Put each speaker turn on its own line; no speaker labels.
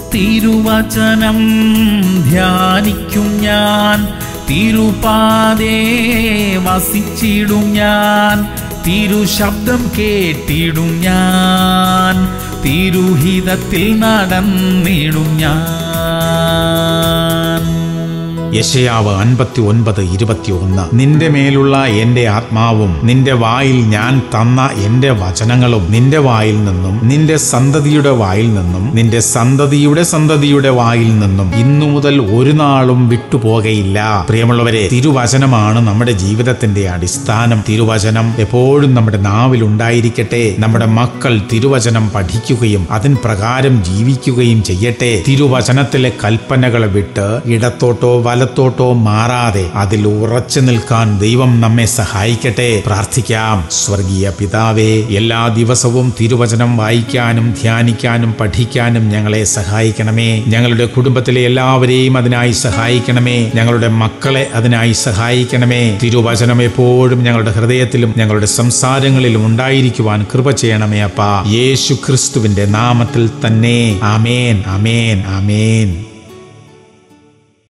തിരുവചനം ധ്യാനിക്കും ഞാൻ തിരുപാതേ വസിച്ചിടും ഞാൻ തിരുശബ്ദം കേട്ടിടും ഞാൻ തിരുഹിതത്തിൽ നടന്നിടും ഞാൻ
യശയാവ് അൻപത്തി ഒൻപത് ഇരുപത്തിയൊന്ന് നിന്റെ മേലുള്ള എന്റെ ആത്മാവും നിന്റെ വായിൽ ഞാൻ തന്ന എന്റെ വചനങ്ങളും നിന്റെ വായിൽ നിന്നും നിന്റെ സന്തതിയുടെ വായിൽ നിന്നും നിന്റെ സന്തതിയുടെ സന്തതിയുടെ വായിൽ നിന്നും ഇന്നു മുതൽ ഒരു നാളും വിട്ടുപോകയില്ല പ്രിയമുള്ളവരെ തിരുവചനമാണ് നമ്മുടെ ജീവിതത്തിന്റെ അടിസ്ഥാനം തിരുവചനം എപ്പോഴും നമ്മുടെ നാവിൽ ഉണ്ടായിരിക്കട്ടെ നമ്മുടെ മക്കൾ തിരുവചനം പഠിക്കുകയും അതിൻ പ്രകാരം ജീവിക്കുകയും ചെയ്യട്ടെ തിരുവചനത്തിലെ കൽപ്പനകളെ വിട്ട് ഇടത്തോട്ടോ വലത്തോട്ടോ മാറാതെ അതിൽ ഉറച്ചു നിൽക്കാൻ ദൈവം നമ്മെ സഹായിക്കട്ടെ പ്രാർത്ഥിക്കാം സ്വർഗീയ പിതാവേ എല്ലാ ദിവസവും തിരുവചനം വായിക്കാനും ധ്യാനിക്കാനും പഠിക്കാനും ഞങ്ങളെ സഹായിക്കണമേ ഞങ്ങളുടെ കുടുംബത്തിലെ എല്ലാവരെയും അതിനായി സഹായിക്കണമേ ഞങ്ങളുടെ മക്കളെ അതിനായി സഹായിക്കണമേ തിരുവചനം എപ്പോഴും ഞങ്ങളുടെ ഹൃദയത്തിലും ഞങ്ങളുടെ സംസാരങ്ങളിലും ഉണ്ടായിരിക്കുവാൻ കൃപ ചെയ്യണമേ അപ്പ യേശു ക്രിസ്തുവിന്റെ നാമത്തിൽ തന്നെ ആമേൻ ആമേൻ ആമേൻ